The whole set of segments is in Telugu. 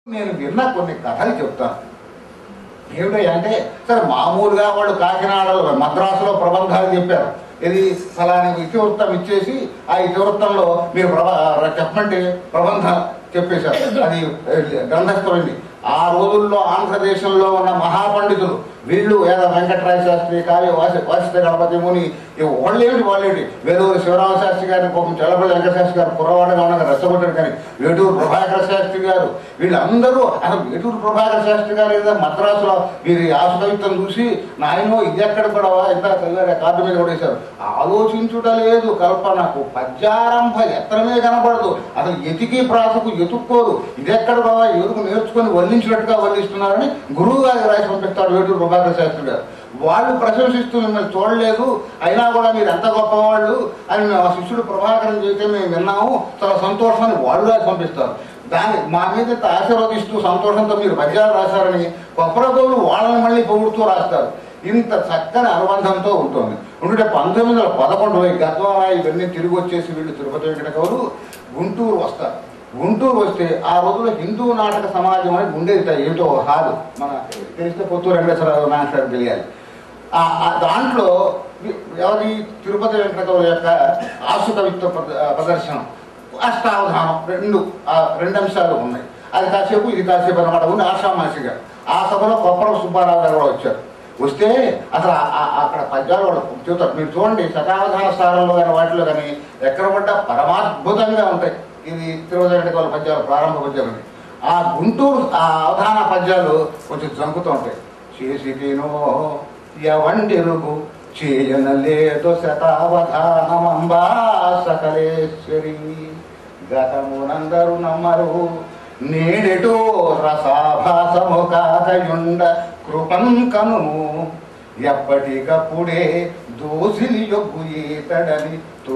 నేను విన్న కొన్ని కథలు చెప్తాను ఏమిటి అంటే సరే మామూలుగా వాళ్ళు కాకినాడలో మద్రాసులో ప్రబంధాలు చెప్పారు ఇది ఫలాని ఇతివృత్తం ఇచ్చేసి ఆ ఇతివృత్తంలో మీరు ప్రభ చెప్పమంటే ప్రబంధం చెప్పేశారు అది గ్రంథస్థమైంది ఆ రోజుల్లో ఆంధ్రదేశంలో ఉన్న మహాపండితులు వీళ్ళు వేద వెంకటరాయ శాస్త్రి కావ్య వాసి వాసిత గణపతి ముని ఇవి వాళ్ళేమిటి వాళ్ళేమిటి వేదూరు శివరామ శాస్త్రి గారిని పాపం చల్లపల్లి వెంకట శాస్త్రి గారు కుర్రవాడగా ఉండగా రెచ్చగొట్టారు కానీ వేటూరు ప్రభాకర శాస్త్రి గారు వీళ్ళందరూ అసలు వేటూరు ప్రభాకర శాస్త్రి గారు ఏదో మద్రాసులో వీరి ఆసుకవిత్వం చూసి నాయనో ఇది ఎక్కడ కూడా ఇంత చదివారు కార్డు మీద కొడేశారు ఆలోచించుట లేదు కల్పనకు పద్యారంభ ఎత్తడమే కనపడదు అసలు ఎతికి ప్రాసకు ఎతుక్కోరు ఇది ఎక్కడ బావా ఎదుగు నేర్చుకొని వల్లించినట్టుగా వల్లిస్తున్నారని గురువు గారికి రాసి పంపిస్తాడు వేటూరు ప్రభాకర శాస్త్రి గారు వాళ్ళు ప్రశంసిస్తూ మిమ్మల్ని చూడలేదు అయినా కూడా మీరు ఎంత గొప్పవాళ్ళు అని మా శిష్యుడు ప్రభాకరం చేస్తే మేము విన్నాము చాలా సంతోషాన్ని వాళ్ళు రాసి పంపిస్తారు దాన్ని మా మీద ఇంత ఆశీర్వదిస్తూ సంతోషంతో మీరు పద్యాలు రాశారని కొప్పరగోలు వాళ్ళని మళ్ళీ పొగుడుతూ రాస్తారు ఇంత చక్కని అనుబంధంతో ఉంటుంది ఉంటే పంతొమ్మిది వందల పదకొండు గద్వాల ఇవన్నీ తిరిగి వచ్చేసి వీళ్ళు తిరుపతి వెంకట కవులు గుంటూరు వస్తారు గుంటూరు వస్తే ఆ రోజుల్లో హిందూ నాటక సమాజం అని ఉండేది ఏమిటో ఒక హాలు మన తెలిస్తే పొత్తూరు వెంకటేశ్వరరావు నాటకాలు తెలియాలి ఆ- ఆ దాంట్లో వి- ఎవరి తిరుపతి వెంకటకవుల యొక్క ఆసుకవిత్వ ప్రద- ప్రదర్శనం అష్టావధానం రెండు ఆ రెండు అంశాలు ఉన్నాయి అది కాసేపు ఇది కాసేపు అనమాట ఉంది ఆషామాసిగా ఆ సభలో కొప్పరం సుబ్బారావు గారు కూడా వచ్చారు వస్తే అసలు ఆ- ఆ- అక్కడ పద్యాలు వాళ్ళు చెబుతారు మీరు చూడండి శతావధాన స్థానంలో కానీ వాటిలో కానీ ఎక్కడ పడ్డా పరమాద్భుతంగా ఉంటాయి ఇది తిరుపతి వెంకటకవుల పద్యాలు ప్రారంభ పద్యాలు ఆ గుంటూరు ఆ అవధాన పద్యాలు కొంచెం జంకుతూ ఉంటాయి చేసి తినో ఎవండిరుగు చేయనలేదు శతావధానమంబా సకలేశ్వరి గతమునందరు నమ్మరు నేడెటో రసాభాసము కాకయుండ కృపం కనుము ఎప్పటికప్పుడే దోసిలి యొగ్గు ఈతడని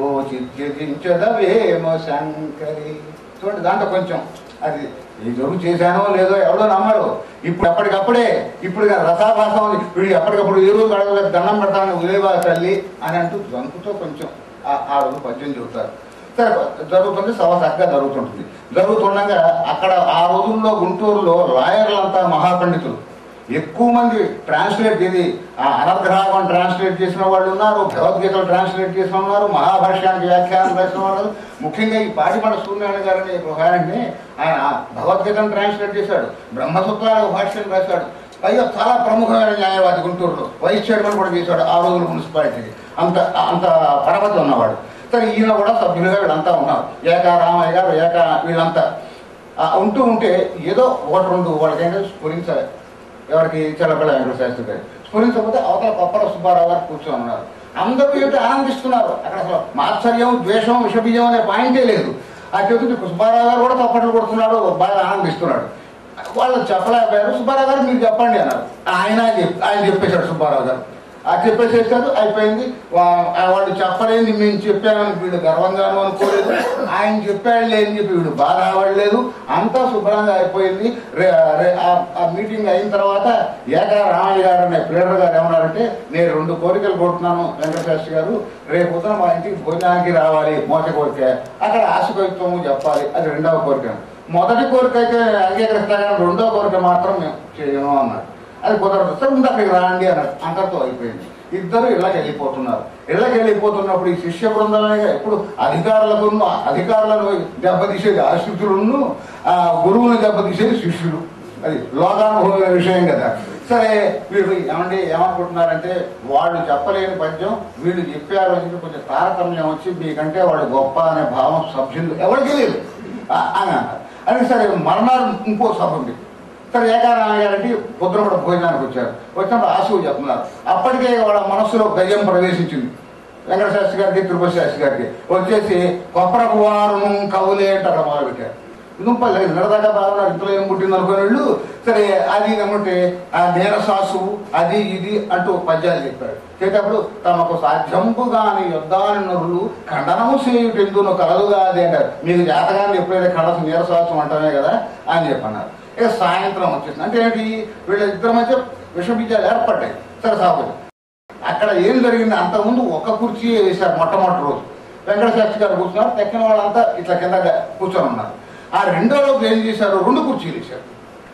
తోచిత్యజించదవేమో శంకరి చూడండి దాంట్లో కొంచెం అది ఈ జరుగు చేశానో లేదో ఎవడో నమ్మడు ఇప్పుడు ఎప్పటికప్పుడే ఇప్పుడు ఇక రసాభాసం ఉంది వీడు ఎప్పటికప్పుడు ఏ రోజు అడగలేదు దండం పెడతాను ఉదయవా తల్లి అని అంటూ జంకుతో కొంచెం ఆ- ఆ రోజు పద్యం చెబుతారు సరే జరుగుతుంది సభ చక్కగా జరుగుతుంటుంది జరుగుతుండగా అక్కడ ఆ రోజుల్లో గుంటూరులో లాయర్లంతా మహాపండితులు ఎక్కువ మంది ట్రాన్స్లేట్ ఇది ఆ అనర్గ్రహాగం ట్రాన్స్లేట్ చేసిన వాళ్ళు ఉన్నారు భగవద్గీతలు ట్రాన్స్లేట్ చేసిన ఉన్నారు మహాభాష్యానికి వ్యాఖ్యానం రాసిన వాళ్ళు ముఖ్యంగా ఈ పాటిపడ సూర్యనారాయణ గారిని ఒక ఆయన్ని ఆయన భగవద్గీతను ట్రాన్స్లేట్ చేశాడు బ్రహ్మసూత్రాలకు భాష్యం రాశాడు పైగా చాలా ప్రముఖమైన న్యాయవాది గుంటూరులో వైస్ చైర్మన్ కూడా చేశాడు ఆ రోజుల మున్సిపాలిటీకి అంత అంత పరపతి ఉన్నవాడు సరే ఈయన కూడా సభ్యులుగా వీళ్ళంతా ఉన్నారు ఏక రామయ్య గారు ఏక వీళ్ళంతా ఆ, ఉంటూ ఉంటే ఏదో ఒకటి రెండు వాళ్ళకైనా స్ఫురించాలి ఎవరికి చల్లపల్లి వెంకట శాస్త్రి గారు స్ఫురించకపోతే అవతల కొప్పల సుబ్బారావు గారు కూర్చొని ఉన్నారు అందరూ ఏంటో ఆనందిస్తున్నారు అక్కడ అసలు మాత్సర్యం ద్వేషం విషబీజం అనే పాయింటే లేదు ఆ చెబుతుంటే సుబ్బారావు గారు కూడా తప్పట్లు కొడుతున్నాడు బాగా ఆనందిస్తున్నాడు వాళ్ళు చెప్పలేకపోయారు సుబ్బారావు గారు మీరు చెప్పండి అన్నారు ఆయన చెప్ ఆయన చెప్పేశాడు సుబ్బారావు గారు ఆ చెప్పేసేసారు అయిపోయింది వా- ఆ వాళ్ళు చెప్పలేని మేము చెప్పామని వీళ్ళు గర్వంగాను అనుకోలేదు ఆయన చెప్పాడులే అని చెప్పి వీళ్ళు బాధ అవ్వలేదు అంతా శుభ్రంగా అయిపోయింది రే రే- ఆ- ఆ మీటింగ్ అయిన తర్వాత ఏకా రామయ్య గారు అనే ప్లేడర్ గారు ఏమన్నారంటే నేను రెండు కోరికలు కొడుతున్నాను వెంకటశాస్త్రి గారు రేపు పొద్దున మా ఇంటికి భోజనానికి రావాలి మోస కోరిక అక్కడ ఆశకవిత్వము చెప్పాలి అది రెండవ కోరిక మొదటి కోరిక అయితే అంగీకరిస్తా కానీ రెండవ కోరిక మాత్రం మేము చేయను అన్నారు అది కుదరదు సార్ ముందు అక్కడికి రాండి అన్నారు అంతటితో అయిపోయింది ఇద్దరు ఇళ్ళకి వెళ్ళిపోతున్నారు ఇళ్ళకి వెళ్ళిపోతున్నప్పుడు ఈ శిష్య బృందాలనే ఎప్పుడు అధికారులకు అధికారులను దెబ్బతీసేది ఆశ్రితులను ఆ గురువుని దెబ్బతీసేది శిష్యులు అది లోకానుభవమైన విషయం కదా సరే వీళ్ళు ఏమండి ఏమనుకుంటున్నారంటే వాళ్ళు చెప్పలేని పద్యం వీళ్ళు చెప్పారు అని చెప్పి కొంచెం తారతమ్యం వచ్చి మీకంటే వాడు గొప్ప అనే భావం సభ్యులు ఎవరికి లేదు ఆ- అని అన్నారు అని సరే మరణాలు ఇంకో సభ ఉంది సరే ఏకారామ గారంటే పొద్దున భోజనానికి వచ్చారు వచ్చినప్పుడు ఆశు చెప్తున్నారు అప్పటికే వాళ్ళ మనస్సులో గజం ప్రవేశించింది వెంకట శాస్త్రి గారికి తిరుపతి శాస్త్రి గారికి వచ్చేసి కొప్పరకు వారును కవులేంటారు మొదలుపెట్టారు దుంపలు నిరదాకా బాగున్నారు ఇంట్లో ఏం పుట్టింది అనుకుని వీళ్ళు సరే అది ఏమంటే ఆ నేరసాసు అది ఇది అంటూ పద్యాలు చెప్పాడు చేసేటప్పుడు తమకు సాధ్యంపు గాని యుద్ధాన్ని నరులు ఖండనము చేయుటెందును కలదుగా అదే అంటారు మీకు జాతకాన్ని ఎప్పుడైతే ఖండసు నీరసాసు అంటామే కదా అని చెప్పన్నారు ఇక సాయంత్రం వచ్చేసింది అంటే ఏంటి వీళ్ళ ఇద్దరి మధ్య విషబీజాలు ఏర్పడ్డాయి సరే సాగు అక్కడ ఏం జరిగింది అంతకుముందు ఒక కుర్చీ వేశారు మొట్టమొదటి రోజు వెంకట శాస్త్రి గారు కూర్చున్నారు తెక్కిన వాళ్ళంతా ఇట్లా కింద కూర్చొని ఉన్నారు ఆ రెండో రోజు ఏం చేశారు రెండు కుర్చీలు వేశారు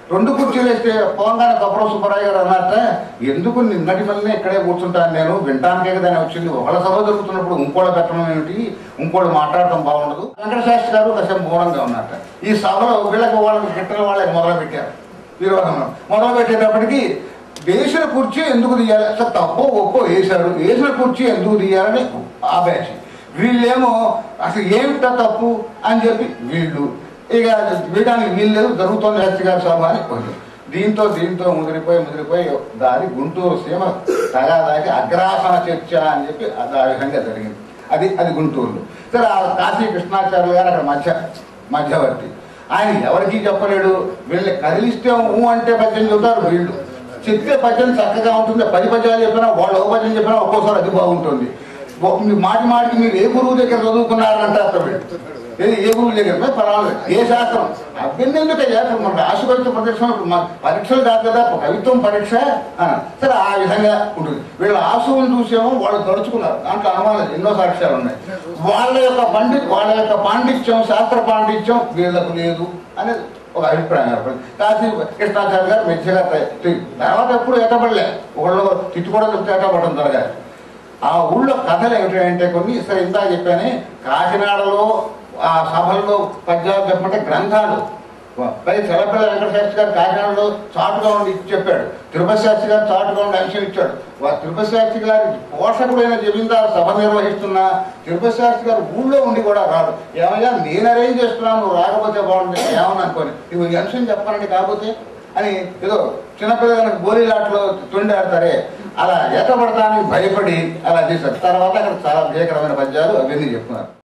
రెండు కుర్చీలు వేస్తే పోగానే కపురం సుబ్బరాయ గారు అన్నట్ట ఎందుకు నిన్నటి మళ్ళీ ఇక్కడే కూర్చుంటాను నేను వింటానికే కదా అని వచ్చింది ఒకళ్ళ సభ జరుగుతున్నప్పుడు ఇంకోటి పెట్టడం ఏమిటి ఇంకోటి మాట్లాడటం బాగుండదు వెంకటశాస్త్రి గారు కాసేపు మౌనంగా ఉన్నట్ట ఈ సభలో వీళ్ళకి వాళ్ళకి గిట్టని వాళ్ళకి మొదలు పెట్టారు విరోధం మొదలు పెట్టేటప్పటికి వేసిన కుర్చీ ఎందుకు తీయాలి సార్ తప్పో ఒప్పో వేశాడు వేసిన కుర్చీ ఎందుకు తీయాలని ఆపేసి వీళ్ళేమో అసలు ఏమిటా తప్పు అని చెప్పి వీళ్ళు ఇక వీయడానికి వీళ్ళు లేదు జరుగుతోంది హత్య గారి సభ అని కొంచెం దీంతో దీంతో ముదిరిపోయి ముదిరిపోయి దారి గుంటూరు సీమ తగాదాకి అగ్రాసన చర్చ అని చెప్పి అది ఆ విధంగా జరిగింది అది అది గుంటూరులో సరే ఆ కాశీ కృష్ణాచార్యులు గారు అక్కడ మధ్య మధ్యవర్తి ఆయన ఎవరికి చెప్పలేడు వీళ్ళని కదిలిస్తే ఊ అంటే పద్యం చెబుతారు వీళ్ళు చెప్తే పద్యం చక్కగా ఉంటుంది పది పద్యాలు చెప్పినా వాళ్ళు ఒక పద్యం చెప్పినా ఒక్కోసారి అది బాగుంటుంది ఓ- మీ మాటి మాటికి మీరు ఏ గురువు దగ్గర చదువుకున్నారంటారు వీళ్ళు ఏది ఏ గురువు దగ్గర పోయి పర్వాలేదు ఏ శాస్త్రం అభ్యర్థి ఎందుకు శాస్త్రం మన రాష్ట్రపతి పరీక్ష మన పరీక్షలు కాదు కదా కవిత్వం పరీక్ష అని సరే ఆ విధంగా ఉంటుంది వీళ్ళ ఆశువులు చూసేమో వాళ్ళు తడుచుకున్నారు దాంట్లో అనుమానం ఎన్నో సాక్ష్యాలు ఉన్నాయి వాళ్ళ యొక్క పండిత్ వాళ్ళ యొక్క పాండిత్యం శాస్త్ర పాండిత్యం వీళ్ళకు లేదు అనేది ఒక అభిప్రాయం ఏర్పడింది కాశీ కృష్ణాచార్య గారు మెచ్చిగా తర్వాత ఎప్పుడు ఎట్టబడలే ఒకళ్ళు తిట్టుకోవడం చెప్తే ఎట్టబడడం జరగాలి ఆ ఊళ్ళో కథలు ఏమిటంటే కొన్ని సరే ఇందా చెప్పానే కాకినాడలో ఆ సభల్లో పద్యాలు చెప్పమంటే గ్రంథాలు పై చలపల్లి వెంకటశాస్త్రి గారు కాకినాడలో చాటుగా ఉండి ఇచ్చి చెప్పాడు తిరుపతి శాస్త్రి గారు చాటుగా ఉండి అంశం ఇచ్చాడు వా తిరుపతి శాస్త్రి గారి పోషకుడైన జమీందారు సభ నిర్వహిస్తున్నా తిరుపతి శాస్త్రి గారు ఊళ్ళో ఉండి కూడా రాడు ఏమయ్యా నేను అరేంజ్ చేస్తున్నాను నువ్వు రాకపోతే బాగుంటుంది ఏమని అనుకోని నువ్వు ఈ అంశం చెప్పానండి కాకపోతే అని ఏదో చిన్నపిల్లలకు గోళీలాట్లో తొండి ఆడతారే అలా ఎత్తపడటానికి భయపడి అలా చేశారు తర్వాత అక్కడ చాలా భీకరమైన పద్యాలు అవన్నీ చెప్తున్నారు